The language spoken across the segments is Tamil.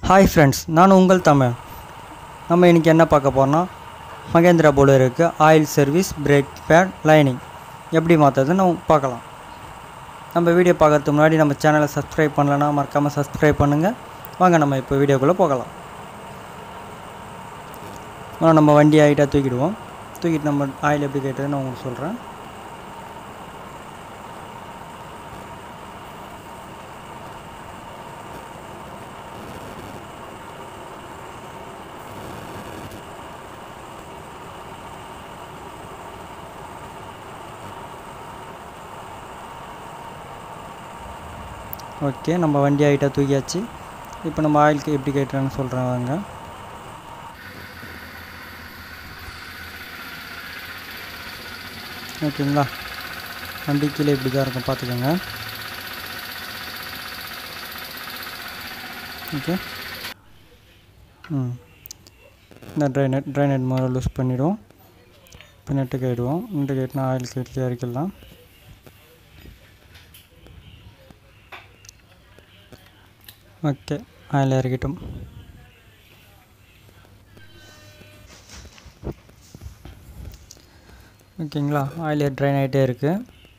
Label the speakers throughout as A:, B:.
A: ஹாய் ஃப்ரெண்ட்ஸ் நான் உங்கள் தமிழ் நம்ம இன்றைக்கி என்ன பார்க்க போகிறோம்னா மகேந்திரா போலருக்கு oil service brake pad lining எப்படி மாற்றுறதுன்னு நம்ம பார்க்கலாம் நம்ம வீடியோ பார்க்கறதுக்கு முன்னாடி நம்ம சேனலை சப்ஸ்கிரைப் பண்ணலன்னா மறக்காமல் சப்ஸ்கிரைப் பண்ணுங்கள் வாங்க நம்ம இப்போ வீடியோக்குள்ளே போகலாம் ஆ, நம்ம வண்டி ஆகிட்டா தூக்கிடுவோம் தூக்கிட்டு நம்ம ஆயில் எப்படி கேட்டதுன்னு நான் உங்களுக்கு சொல்கிறேன் ஓகே நம்ம வண்டி ஆகிட்டா தூக்கியாச்சு இப்போ நம்ம ஆயிலுக்கு எப்படி கேட்டுறேன்னு சொல்கிறேன் வாங்க ஓகேங்களா வண்டி கீழே இப்படி தான் இருக்கும் பார்த்துக்கோங்க ஓகே ம் இந்த ட்ரைனட் ட்ரைனட் முதல்ல லூஸ் பண்ணிவிடுவோம் இப்போ நெட்டுக்கு ஆகிடுவோம் நெட்டுக்கு ஆகிட்டுனா ஆயில் கீழே இறக்கிடலாம் ஓகே ஆயில் இறக்கிட்டோம் ஓகேங்களா ஆயில் ட்ரைன் ஆகிட்டே இருக்குது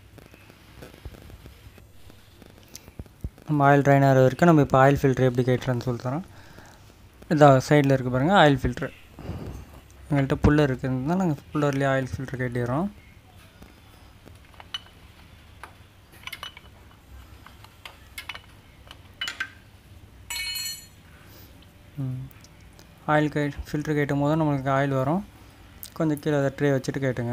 A: நம்ம ஆயில் ட்ரைன் ஆகிற வரைக்கும் நம்ம இப்போ ஆயில் ஃபில்ட்ரு எப்படி கேட்டுறேன்னு சொல்லி தரோம் இதான் சைடில் இருக்குது பாருங்கள் ஆயில் ஃபில்ட்ரு எங்கள்கிட்ட புல்லர் இருக்குதுன்னா நாங்கள் புல்லர்லேயே ஆயில் ஃபில்ட்ரு கேட்டிடுறோம் ஆயில் கே ஃபில்ட்ரு கேட்டும் போது நம்மளுக்கு ஆயில் வரும் கொஞ்சம் கீழே அதை ட்ரே வச்சுட்டு கேட்டுங்க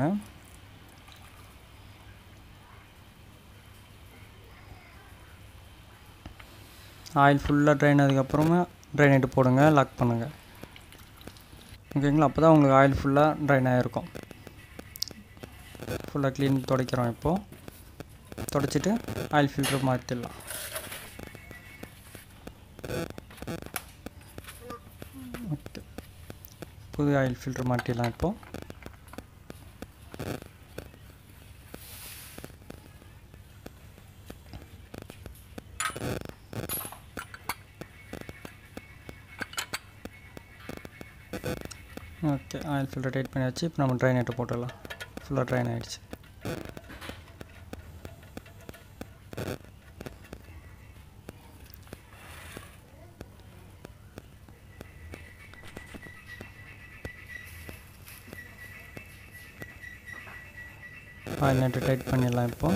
A: ஆயில் ஃபுல்லாக ட்ரைன் ஆனதுக்கப்புறமா ட்ரைனேட்டு போடுங்க லாக் பண்ணுங்கள் ஓகேங்களா அப்போ தான் உங்களுக்கு ஆயில் ஃபுல்லாக ட்ரைன் ஆகிருக்கும் ஃபுல்லாக க்ளீன் துடைக்கிறோம் இப்போது துடைச்சிட்டு ஆயில் ஃபில்ட்ரு மாற்றிடலாம் ஓகே புது ஆயில் ஃபில்டர் மாட்டிடலாம் இப்போ ஓகே ஆயில் ஃபில்டர் டைட் பண்ணியாச்சு இப்போ நம்ம ட்ரைனேட்டை போட்டுடலாம் ஃபுல்லாக ட்ரைன் ஆகிடுச்சு ஆயில் நட்டு டைட் பண்ணிடலாம் இப்போ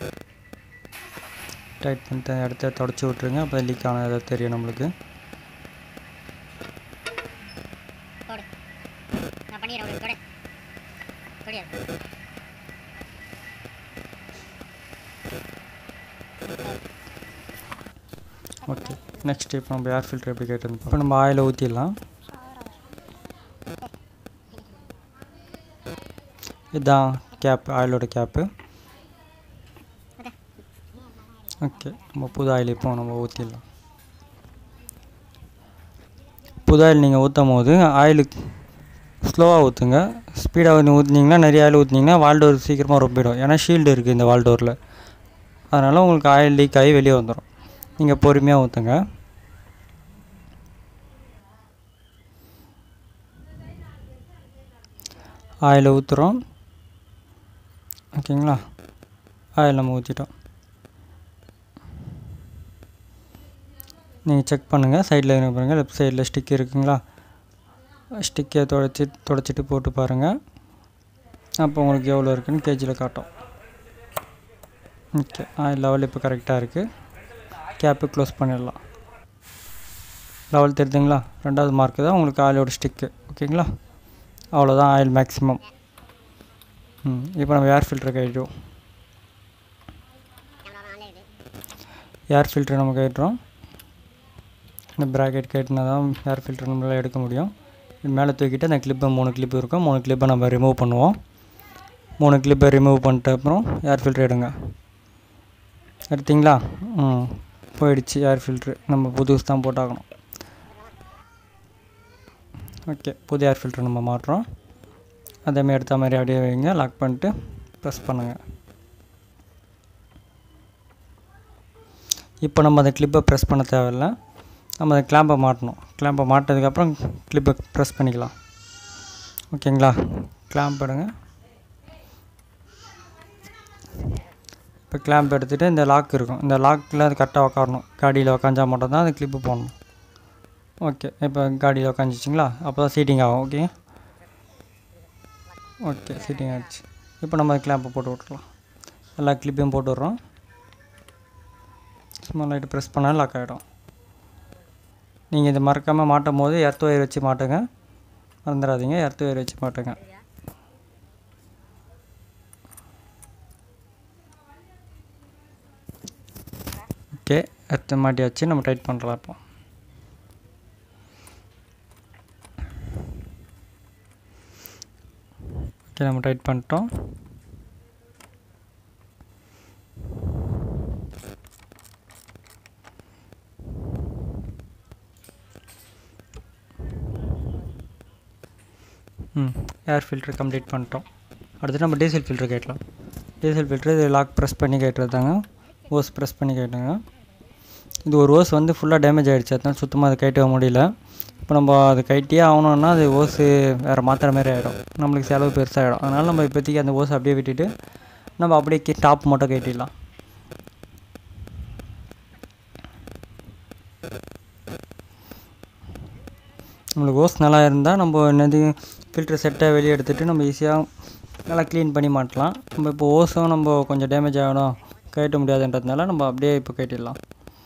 A: டைட் பண்ணிட்டு அந்த இடத்த தொடச்சி விட்ருங்க அப்போ லீக் ஆனது தெரியும் நம்மளுக்கு
B: போடு நான் பண்ணிடுறேன் உங்களுக்கு கொடு கொடியாது
A: ஓகே நெக்ஸ்ட் இப்போ நம்ம ஏர் ஃபில்டர் எப்படி கேட்டு இப்போ நம்ம ஆயிலை ஊற்றிடலாம் இதுதான் கேப் ஆயிலோட கேப்பு ஓகே நம்ம புது ஆயில் இப்போ நம்ம ஊற்றிடலாம் புது ஆயில் நீங்கள் ஊற்றும் போது ஆயிலுக்கு ஸ்லோவாக ஊற்றுங்க ஸ்பீடாக ஊற்றுனீங்கன்னா நிறைய ஆயில் ஊற்றுனீங்கன்னா வால்டோர் சீக்கிரமாக ரொம்பிடும் ஏன்னா ஷீல்டு இருக்குது இந்த வால்டோரில் அதனால் உங்களுக்கு ஆயில் லீக் ஆகி வெளியே வந்துடும் நீங்கள் பொறுமையாக ஊற்றுங்க ஆயில் ஊற்றுறோம் ஓகேங்களா ஆயில் நம்ம ஊற்றிட்டோம் நீங்கள் செக் பண்ணுங்கள் சைடில் இருக்க பாருங்கள் லெஃப்ட் சைடில் ஸ்டிக் இருக்குங்களா ஸ்டிக்கை தொடச்சி தொடச்சிட்டு போட்டு பாருங்கள் அப்போ உங்களுக்கு எவ்வளோ இருக்குன்னு கேஜியில் காட்டும் ஓகே ஆயில் லெவல் இப்போ கரெக்டாக இருக்குது கேப்பு க்ளோஸ் பண்ணிடலாம் லெவல் தெரியுதுங்களா ரெண்டாவது மார்க்கு தான் உங்களுக்கு ஆயிலோட ஸ்டிக்கு ஓகேங்களா அவ்வளோதான் ஆயில் மேக்ஸிமம் ம் இப்போ நம்ம ஏர் ஃபில்டர் கழிடுவோம்
B: கேமரா ஆன்லைன் இருக்குது
A: ஏர் ஃபில்டர் நம்ம கட்டுறோம் இந்த ப்ராக்கெட் கட்டினா தான் ஏர் ஃபில்டர் நம்மளால் எடுக்க முடியும் இது மேலே தூக்கிட்டு அந்த கிளிப்பை மூணு கிளிப் இருக்கும் மூணு கிளிப்பை நம்ம ரிமூவ் பண்ணுவோம் மூணு கிளிப்பை ரிமூவ் பண்ணிட்ட அப்புறம் ஏர் ஃபில்டர் எடுங்க எடுத்தீங்களா ம் போயிடுச்சு ஏர் ஃபில்ட்ரு நம்ம புதுசு தான் போட்டாகணும் ஓகே புது ஏர் ஃபில்ட்ரு நம்ம மாட்டுறோம் அதேமாதிரி எடுத்த மாதிரி அப்படியே வைங்க லாக் பண்ணிட்டு ப்ரெஸ் பண்ணுங்கள் இப்போ நம்ம அந்த கிளிப்பை ப்ரெஸ் பண்ண தேவையில்ல நம்ம அந்த கிளாம்பை மாட்டணும் கிளாம்பை மாட்டினதுக்கப்புறம் கிளிப்பை ப்ரெஸ் பண்ணிக்கலாம் ஓகேங்களா கிளாம்ப் எடுங்க இப்போ கிளாம்ப் எடுத்துகிட்டு இந்த லாக் இருக்கும் இந்த லாக்கில் அது கரெக்டாக உக்காரணும் காடியில் உக்காஞ்சா மட்டும் தான் அது கிளிப்பு போடணும் ஓகே இப்போ காடியில் உக்காந்துச்சிங்களா அப்போ தான் சீட்டிங் ஆகும் ஓகே ஓகே சீட்டிங் ஆகிடுச்சு இப்போ நம்ம கிளாம்பை போட்டு விட்றலாம் எல்லா கிளிப்பையும் போட்டு விட்றோம் சும்மா லைட்டு ப்ரெஸ் பண்ணாலும் லாக் ஆகிடும் நீங்கள் இதை மறக்காமல் மாட்டும் போது எர்த் ஒயர் வச்சு மாட்டுங்க மறந்துடாதீங்க எர்த் ஒயர் வச்சு மாட்டுங்க ஓகே எர்த்து மாட்டியாச்சு நம்ம டைட் பண்ணலாம் இப்போ ஓகே நம்ம டைட் பண்ணிட்டோம் ம் ஏர் ஃபில்டர் கம்ப்ளீட் பண்ணிட்டோம் அடுத்து நம்ம டீசல் ஃபில்டர் கேட்டலாம் டீசல் ஃபில்டர் இது லாக் ப்ரெஸ் பண்ணி கேட்டுருந்தாங்க ஓஸ் ப்ரெஸ் பண்ணி கேட்டாங்க இது ஒரு ஓஸ் வந்து ஃபுல்லாக டேமேஜ் ஆகிடுச்சு அதனால சுத்தமாக அதை கைட்டவே முடியல இப்போ நம்ம அது கைட்டியே ஆகணும்னா அது ஓஸு வேறு மாத்திர மாதிரி ஆகிடும் நம்மளுக்கு செலவு பெருசாகிடும் அதனால் நம்ம இப்போதைக்கு அந்த ஓஸ் அப்படியே விட்டுட்டு நம்ம அப்படியே டாப் மட்டும் கட்டிடலாம் நம்மளுக்கு ஓஸ் நல்லா இருந்தால் நம்ம என்னது ஃபில்டர் செட்டை வெளியே எடுத்துகிட்டு நம்ம ஈஸியாக நல்லா க்ளீன் பண்ணி மாட்டலாம் நம்ம இப்போ ஓஸும் நம்ம கொஞ்சம் டேமேஜ் ஆகணும் கட்ட முடியாதுன்றதுனால நம்ம அப்படியே இப்போ கட்டிடலாம்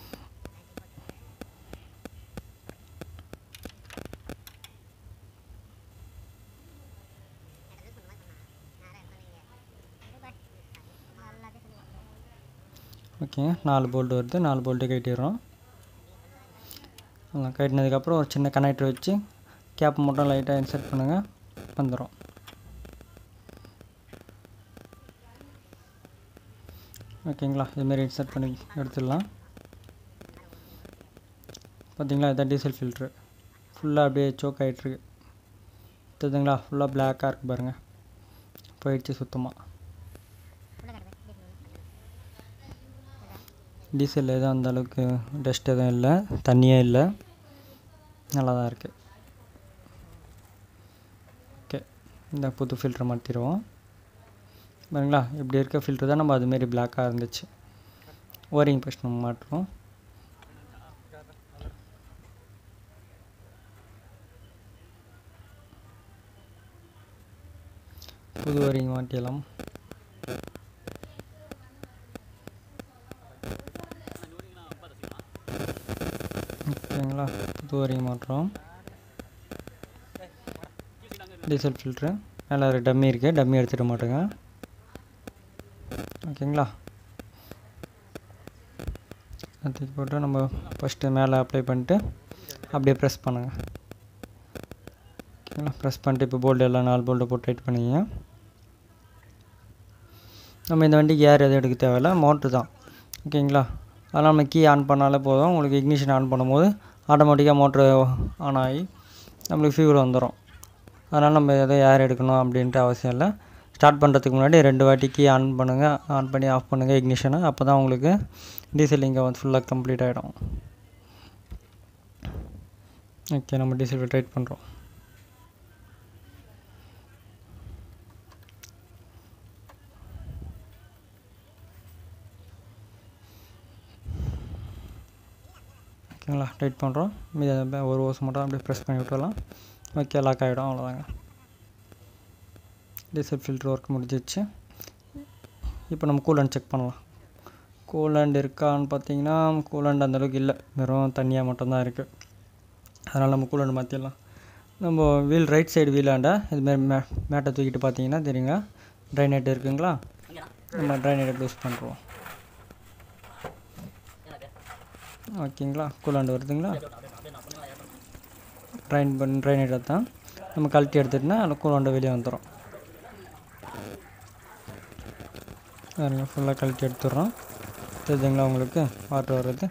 A: ஓகேங்க நாலு போல்ட்டு வருது நாலு போல்ட்டு கட்டிடுறோம் கட்டினதுக்கப்புறம் ஒரு சின்ன கனெக்டர் வச்சு கேப் மட்டும் லைட்டாக இன்சர்ட் பண்ணுங்கள் வந்துடும் ஓகேங்களா இதுமாரி இன்சர்ட் பண்ணி எடுத்துடலாம் பார்த்தீங்களா இதான் டீசல் ஃபில்ட்ரு ஃபுல்லாக அப்படியே சோக் ஆகிட்டுருக்கு தெரியுதுங்களா ஃபுல்லாக பிளாக்காக இருக்குது பாருங்கள் போயிடுச்சு சுத்தமாக டீசல் எதுவும் அந்த அளவுக்கு டஸ்ட் எதுவும் இல்லை தண்ணியே இல்லை நல்லா தான் இருக்குது ஓகே இந்த புது ஃபில்டர் மாற்றிடுவோம் பாருங்களா இப்படி இருக்க ஃபில்டர் தான் நம்ம அதுமாரி பிளாக்காக இருந்துச்சு ஓரிங் ஃபஸ்ட் நம்ம மாட்டுறோம் புது ஓரிங் மாட்டிடலாம் ஓகேங்களா புது வரையும் மாட்டுறோம் டீசல் ஃபில்ட்ரு மேலே ஒரு டம்மி இருக்குது டம்மி எடுத்துகிட மாட்டேங்க ஓகேங்களா அதுக்கு போட்டு நம்ம ஃபஸ்ட்டு மேலே அப்ளை பண்ணிட்டு அப்படியே ப்ரெஸ் பண்ணுங்கள் ஓகேங்களா ப்ரெஸ் பண்ணிட்டு இப்போ போல்டு எல்லாம் நாலு போல்டு போட்டு டைட் பண்ணிங்க நம்ம இந்த வண்டிக்கு ஏர் எதுவும் எடுக்க தேவையில்ல மோட்ரு தான் ஓகேங்களா அதனால் நம்ம கீ ஆன் பண்ணாலே போதும் உங்களுக்கு இக்னிஷன் ஆன் பண்ணும்போது ஆட்டோமேட்டிக்காக மோட்ரு ஆன் ஆகி நம்மளுக்கு ஃபியூல் வந்துடும் அதனால் நம்ம எதோ ஏர் எடுக்கணும் அப்படின்ட்டு அவசியம் இல்லை ஸ்டார்ட் பண்ணுறதுக்கு முன்னாடி ரெண்டு வாட்டி கீ ஆன் பண்ணுங்கள் ஆன் பண்ணி ஆஃப் பண்ணுங்கள் இக்னிஷனை அப்போ தான் உங்களுக்கு டீசல் இங்கே வந்து ஃபுல்லாக கம்ப்ளீட் ஆகிடும் ஓகே நம்ம டீசல் டைட் பண்ணுறோம் ஓகேங்களா டைட் பண்ணுறோம் மீதி அந்த ஒரு ஓஸ் மட்டும் அப்படியே ப்ரெஸ் பண்ணி விட்டுறலாம் ஓகே லாக் ஆகிடும் அவ்வளோதாங்க டீசல் ஃபில்ட்ரு ஒர்க் முடிஞ்சிச்சு இப்போ நம்ம கூலண்ட் செக் பண்ணலாம் கூலண்ட் இருக்கான்னு பார்த்தீங்கன்னா கூலண்ட் அந்தளவுக்கு இல்லை வெறும் தண்ணியாக மட்டும்தான் இருக்குது அதனால் நம்ம கூலண்ட் மாற்றிடலாம் நம்ம வீல் ரைட் சைடு வீலாண்ட இதுமாரி மே மேட்டை தூக்கிட்டு பார்த்தீங்கன்னா தெரியுங்க ட்ரைனேட் இருக்குங்களா நம்ம ட்ரைனேட்டை லூஸ் பண்ணுறோம் ஓகேங்களா கூலாண்டு வருதுங்களா ட்ரைன் பண்ணி ட்ரைனேட் தான் நம்ம கழட்டி எடுத்துட்டுனா அதில் கூலாண்டு வெளியே வந்துடும் பாருங்க ஃபுல்லாக கழட்டி எடுத்துடுறோம் தெரியுதுங்களா உங்களுக்கு வாட்டர் வர்றது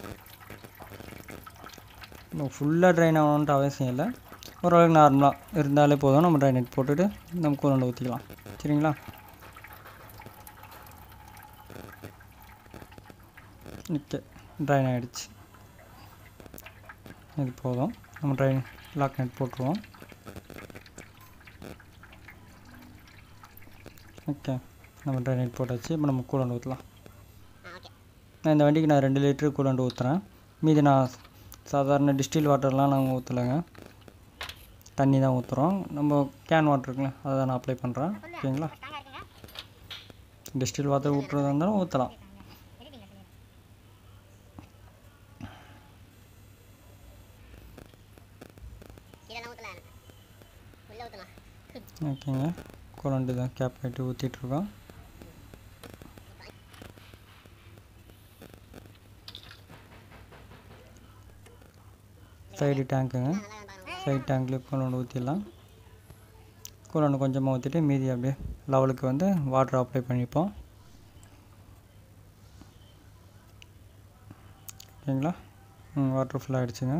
A: ஃபுல்லாக ட்ரைன் ஆகணுன்ட்டு அவசியம் இல்லை ஓரளவுக்கு நார்மலாக இருந்தாலே போதும் நம்ம ட்ரைனேட் போட்டுட்டு நம்ம கூலாண்டு ஊற்றிக்கலாம் சரிங்களா ஓகே ட்ரைன் ஆகிடுச்சு இது போதும் நம்ம ட்ரை லாக் நெட் போட்டுருவோம் ஓகே நம்ம ட்ரை நெட் போட்டாச்சு இப்போ நம்ம கூலண்ட் ஊற்றலாம்
B: ஆ ஓகே
A: நான் இந்த வண்டிக்கு நான் ரெண்டு லிட்டரு கூலண்ட் ஊற்றுறேன் மீதி நான் சாதாரண டிஸ்டில் வாட்டர்லாம் நாங்கள் ஊற்றலைங்க தண்ணி தான் ஊற்றுறோம் நம்ம கேன் வாட்டர் இருக்குல்ல அதை தான் நான் அப்ளை பண்ணுறேன் ஓகேங்களா
B: ஸ்ட்ராங்காக இருக்குங்க
A: டிஸ்டில் வாட்டர் ஊற்றுறதா இருந்தாலும் ஊற்றலாம்
B: எடிட்டிங்க சொல்லிடுறேன் இதெல்லாம் ஊற்றலாம் எனக்கு உள்ளே ஊற்றலாம்
A: ஓகேங்க கூலண்ட் தான் கேப் கட்டி ஊற்றிட்டுருக்கோம் சைடு டேங்க்குங்க
B: நல்லா பாருங்க
A: சைடு டேங்க்லேயே கூலண்ட் ஊற்றிடலாம் கூலண்ட் கொஞ்சமாக ஊற்றிட்டு மீதி அப்படியே லெவலுக்கு வந்து வாட்டர் அப்ளை பண்ணிப்போம் ஓகேங்களா ம் வாட்டர் ஃபுல் ஆகிடுச்சுங்க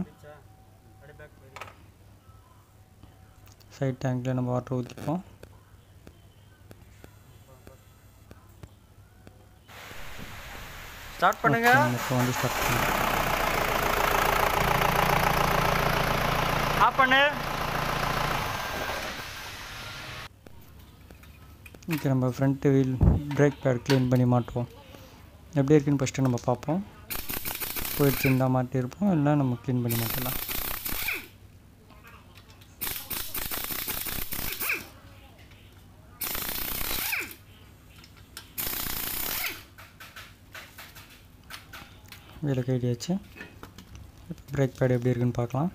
A: சைட் டேங்க்லேயே நம்ம வாட்டர் ஊற்றிப்போம்
C: ஸ்டார்ட் பண்ணுங்க
A: இப்போ வந்து ஸ்டார்ட் பண்ணுங்க
C: ஆஃப் பண்ணு
A: ஓகே நம்ம front wheel brake pad clean பண்ணி மாட்டுவோம் எப்படி இருக்குன்னு ஃபஸ்ட்டு நம்ம பார்ப்போம் போயிடுச்சு இருந்தால் மாட்டியிருப்போம் இல்லை நம்ம க்ளீன் பண்ணி மாட்டலாம் வீலை கைடியாச்சு பிரேக் பேட் எப்படி இருக்குன்னு பார்க்கலாம்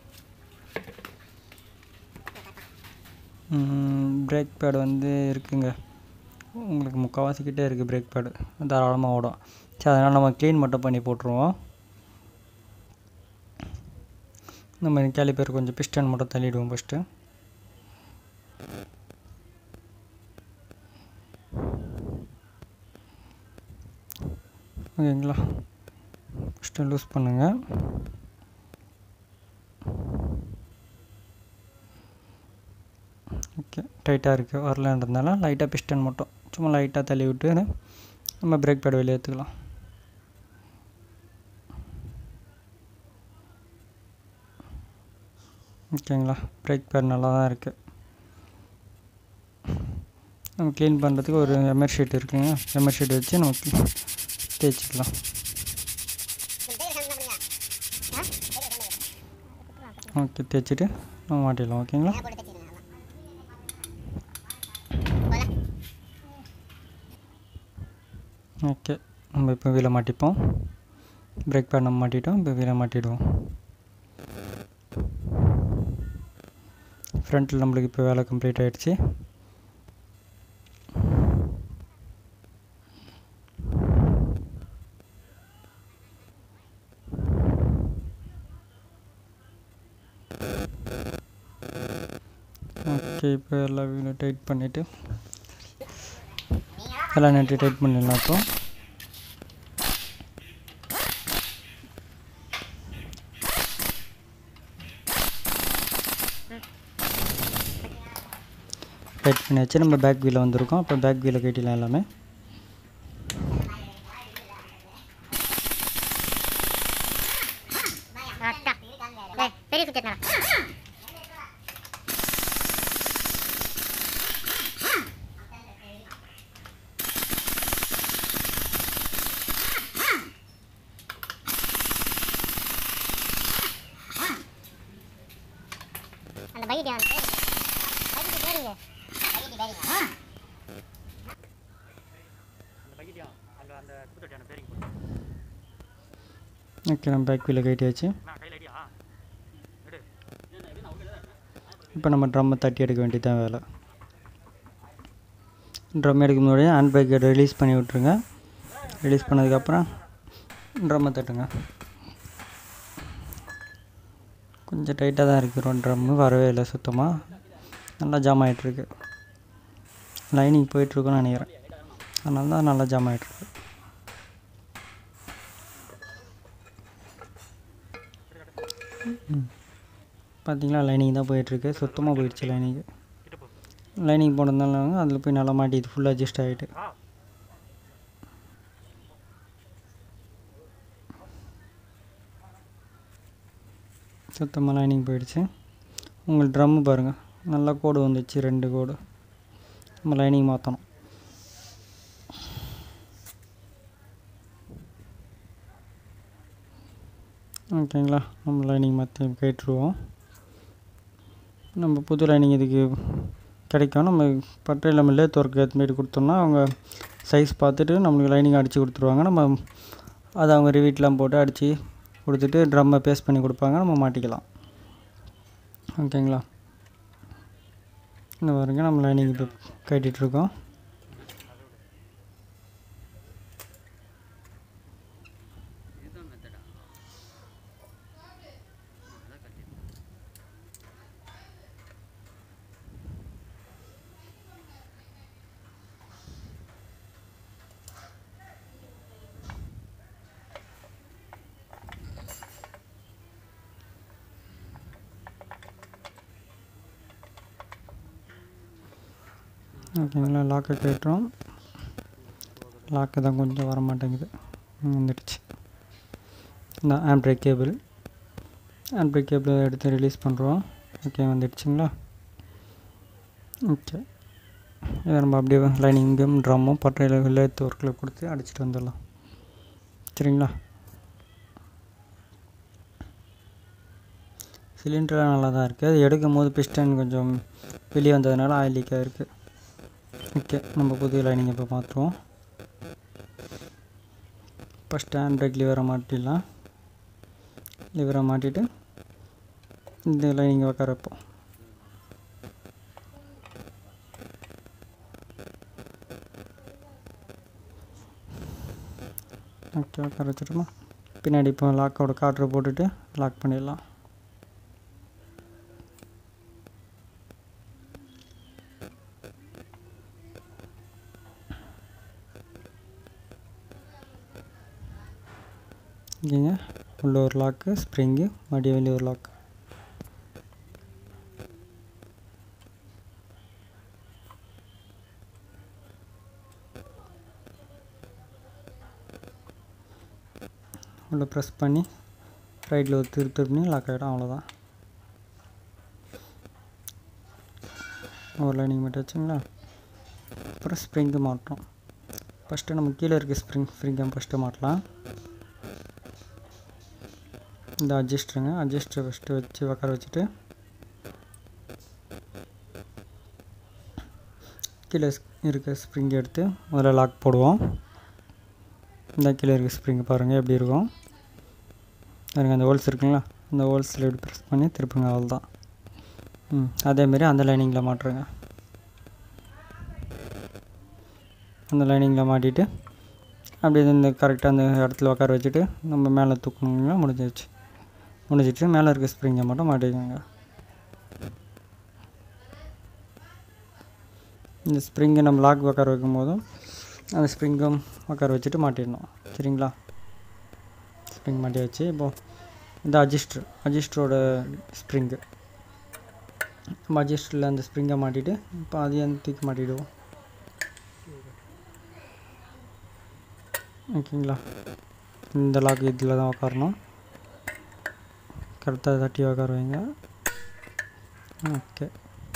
A: பிரேக் பேட் வந்து இருக்குங்க உங்களுக்கு முக்கால்வாசி கிட்டே இருக்குது பிரேக் பேடு தாராளமாக ஓடும் சரி அதனால் நம்ம க்ளீன் மட்டும் பண்ணி போட்டுருவோம் நம்ம கேலிப்பேர் கொஞ்சம் பிஸ்டன் மட்டும் தள்ளிடுவோம் ஃபஸ்ட்டு ஓகேங்களா ஃபஸ்ட்டு லூஸ் பண்ணுங்கள் ஓகே டைட்டாக இருக்குது வரலன்றதுனால லைட்டாக பிஸ்டன் மட்டும் சும்மா லைட்டாக தள்ளி விட்டு நம்ம பிரேக் பேட் வெளியே எடுத்துக்கலாம் ஓகேங்களா பிரேக் பேட் நல்லா தான் இருக்குது நம்ம க்ளீன் பண்ணுறதுக்கு ஒரு எம்ஆர் ஷீட் இருக்குங்க எம்ஆர் ஷீட் வச்சு நம்ம clean- தேய்ச்சிக்கலாம் ஓகே தேய்ச்சிட்டு நம்ம மாட்டிடலாம் ஓகேங்களா
B: போட்டு தச்சிடுங்க அதான்
A: ஓகே நம்ம இப்போ வீலை மாட்டிப்போம் பிரேக் பேட் நம்ம மாட்டிட்டோம் இப்போ வீலை மாட்டிடுவோம் ஃப்ரண்ட்டில் நம்மளுக்கு இப்போ வேலை கம்ப்ளீட் ஆகிடுச்சு ஓகே இப்போ எல்லா வீலும் டைட் பண்ணிவிட்டு எல்லாம் நெட்டு டைட் பண்ணிடலாம் இப்போ டைட் பண்ணி வச்சு நம்ம பேக் வீலில் வந்திருக்கோம் அப்போ பேக் வீலை கட்டிடலாம் எல்லாமே
B: அக்கா டேய், பெரிய சுவிட்ச் எடுத்துடா. அந்த பைக் வந்து பைக் பேருங்க பைக் பேருங்க
C: அங்கே அந்த குப்பத்தொட்டியான பேரிங் போட்டு
A: ஓகே நம்ம பேக் வீலை கட்டியாச்சு
C: நான் கையில் ஐடியா எடு
A: இப்போ நம்ம ட்ரம்மை தட்டி எடுக்க வேண்டியதுதான் வேலை ட்ரம் எடுக்க முன்னாடி ஹேண்ட் பேக்கை ரிலீஸ் பண்ணி விட்ருங்க ரிலீஸ் பண்ணதுக்கப்புறம் ட்ரம்மை தட்டுங்க கொஞ்சம் டைட்டாக தான் இருக்கிறோம் ட்ரம்மு வரவே இல்லை சுத்தமாக நல்லா ஜாம் ஆகிட்டுருக்கு லைனிங் போயிட்டுருக்குன்னு நினைக்கிறேன் அதனால தான் நல்லா ஜாம் ஆகிட்டுருக்கு பார்த்தீங்களா லைனிங் தான் போயிட்டுருக்கு சுத்தமாக போயிடுச்சு லைனிங்கு
C: கிட்ட போ
A: லைனிங் போனதுனால அதில் போய் நல்லா மாட்டிது ஃபுல்லாக அட்ஜஸ்ட் ஆகிட்டு
C: ஆ
A: சுத்தமாக லைனிங் போயிடுச்சு உங்களுக்கு ட்ரம்மு பாருங்கள் நல்லா கோடு வந்துச்சு ரெண்டு கோடு நம்ம லைனிங் மாற்றணும் ஓகேங்களா நம்ம லைனிங் மாற்றி கேட்டுருவோம் நம்ம புது லைனிங் இதுக்கு கிடைக்கும் நம்ம பட்டையில் மில்லே துறக்க ஏற்ற மாரி கொடுத்தோம்னா அவங்க சைஸ் பார்த்துட்டு நம்மளுக்கு லைனிங் அடித்து கொடுத்துருவாங்க நம்ம அதை அவங்க ரிவீட்லாம் போட்டு அடித்து கொடுத்துட்டு ட்ரம்மை பேஸ்ட் பண்ணி கொடுப்பாங்க நம்ம மாட்டிக்கலாம் ஓகேங்களா இந்த பாருங்க நம்ம லைனிங் இப்போ கட்டிகிட்ருக்கோம் ஓகேங்களா லாக்கை கேட்டுறோம் லாக்கு தான் கொஞ்சம் வர மாட்டேங்குது ம், வந்துடுச்சு இந்த hand brake cable hand brake cable எடுத்து ரிலீஸ் பண்ணுறோம் ஓகே வந்துடுச்சுங்களா ஓகே இதை நம்ம அப்படியே லைனிங்கும் ட்ரம்மும் பட்டையில் வில்லேத்து ஒர்க்கில் கொடுத்து அடிச்சுட்டு வந்துடலாம் சரிங்களா சிலிண்டர்லாம் நல்லா தான் இருக்குது அது எடுக்கும் போது பிஸ்டன் கொஞ்சம் வெளியே வந்ததுனால ஆயில் லீக் ஆகிருக்கு ஓகே நம்ம புது லைனிங் இப்போ மாற்றுவோம் ஃபஸ்ட் ஹேண்ட் பிரேக் லிவரை மாட்டிடலாம் லிவரை மாட்டிட்டு இந்த லைனிங் உட்கார வைப்போம் ஓகே உட்கார வச்சுட்டோமா பின்னாடி இப்போ லாக்கோட காற்றை போட்டுட்டு லாக் பண்ணிடலாம் இங்கேங்க உள்ள ஒரு லாக்கு ஸ்ப்ரிங்கு மறுபடியும் வெளியே ஒரு லாக் உள்ள ப்ரெஸ் பண்ணி ரைட்டில் ஒரு திரு திருப்பி லாக் ஆகிடும் அவ்வளோதான் ஒரு லைனிங் மட்டும் வச்சுங்களா அப்புறம் ஸ்ப்ரிங்கு மாட்டோம் ஃபஸ்ட்டு நம்ம கீழே இருக்க ஸ்ப்ரிங் ஸ்ப்ரிங்கை ஃபஸ்ட்டு மாட்டலாம் இந்த அட்ஜஸ்டருங்க அட்ஜஸ்டரை ஃபஸ்ட்டு வச்சு உட்கார வச்சுட்டு கீழே ஸ்- இருக்க ஸ்ப்ரிங் எடுத்து முதல்ல லாக் போடுவோம் இந்த கீழே இருக்க ஸ்ப்ரிங் பாருங்கள் எப்படி இருக்கும் பாருங்க அந்த ஹோல்ஸ் இருக்குங்களா அந்த ஹோல்ஸில் எப்படி ப்ரெஸ் பண்ணி திருப்புங்க அவ்வளோதான் ம் அதேமாரி அந்த லைனிங்கில் மாட்டுருங்க அந்த லைனிங்கில் மாட்டிட்டு அப்படியே இந்த கரெக்டாக அந்த இடத்துல உட்கார வச்சுட்டு நம்ம மேலே தூக்கணுங்களா முடிஞ்சிருச்சு முடிஞ்சிட்டு மேலே இருக்க ஸ்ப்ரிங்கை மட்டும் மாட்டிக்கோங்க இந்த ஸ்ப்ரிங்கை நம்ம லாக் உட்கார வைக்கும் போதும் அந்த ஸ்ப்ரிங்கும் உட்கார வச்சுட்டு மாட்டிடணும் சரிங்களா ஸ்ப்ரிங் மாட்டியாச்சு இப்போது இந்த அட்ஜஸ்டர் அட்ஜஸ்டரோட ஸ்ப்ரிங்கு நம்ம அட்ஜஸ்டரில் அந்த ஸ்ப்ரிங்கை மாட்டிட்டு இப்போ அதையும் தூக்கி மாட்டிடுவோம் ஓகேங்களா இந்த லாக் இதில் தான் உட்காரணும் கரெக்டாக தட்டி உட்கார வைங்க ஓகே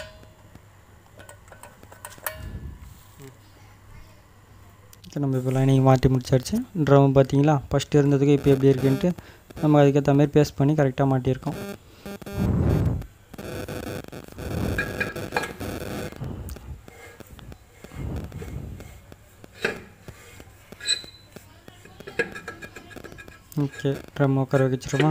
A: ஓகே நம்ம இப்போ லைனிங் மாட்டி முடிச்சாச்சு ட்ரம் பார்த்தீங்களா ஃபஸ்ட்டு இருந்ததுக்கு இப்போ எப்படி இருக்குன்ட்டு நம்ம அதுக்கேற்ற மாதிரி பேஸ்ட் பண்ணி கரெக்டாக மாட்டியிருக்கோம் ஓகே ட்ரம் உட்கார வச்சிருமா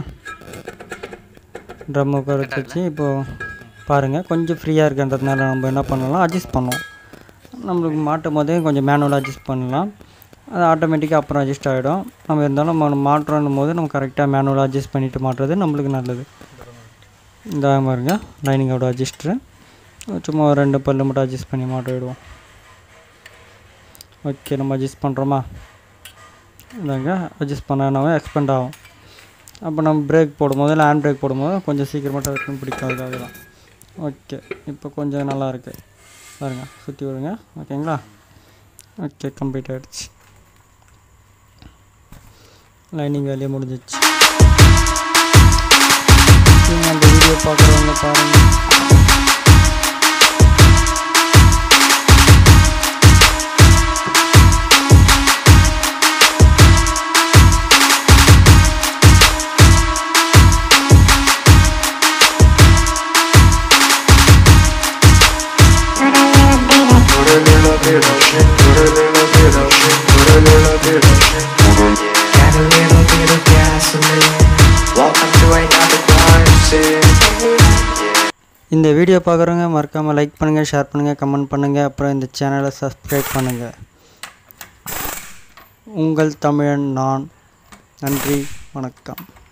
A: ட்ரம் உட்கார வச்சு இப்போது பாருங்கள் கொஞ்சம் ஃப்ரீயாக இருக்குன்றதுனால நம்ம என்ன பண்ணலாம் அட்ஜஸ்ட் பண்ணுவோம் நம்மளுக்கு மாட்டும் போதே கொஞ்சம் மேனுவலாக அட்ஜஸ்ட் பண்ணலாம் அது ஆட்டோமேட்டிக்காக அப்புறம் அட்ஜஸ்ட் ஆகிடும் நம்ம இருந்தாலும் நம்ம மாட்டுறோன்னும் போது நம்ம கரெக்டாக மேனுவலாக அட்ஜஸ்ட் பண்ணிட்டு மாட்டுறது நம்மளுக்கு நல்லது இந்த பாருங்க லைனிங்கோட அட்ஜஸ்ட்ரு சும்மா ஒரு ரெண்டு பல்லு மட்டும் அட்ஜஸ்ட் பண்ணி மாட்ட விடுவோம் ஓகே நம்ம அட்ஜஸ்ட் பண்ணுறோமா இதாங்க அட்ஜஸ்ட் பண்ணாவே எக்ஸ்பெண்ட் ஆகும் அப்போ நம்ம பிரேக் போடும்போது இல்லை ஹேண்ட் பிரேக் போடும்போது கொஞ்சம் சீக்கிரமாக டக்குன்னு பிடிக்கும் அதுக்காக தான் ஓகே இப்போ கொஞ்சம் நல்லா இருக்குது பாருங்கள் சுற்றி விடுங்க ஓகேங்களா ஓகே கம்ப்ளீட் ஆகிடுச்சு லைனிங் வேலையை முடிஞ்சிச்சு பாருங்கள்
D: Put a little bit of shit, put a little bit of shit, put a little bit of shit. Got a little bit of gasoline. Welcome to another crime scene.
A: இந்த வீடியோ பார்க்குறவங்க மறக்காமல் லைக் பண்ணுங்கள் ஷேர் பண்ணுங்கள் கமெண்ட் பண்ணுங்கள் அப்புறம் இந்த சேனலை சப்ஸ்கிரைப் பண்ணுங்கள் உங்கள் தமிழன் நான் நன்றி வணக்கம்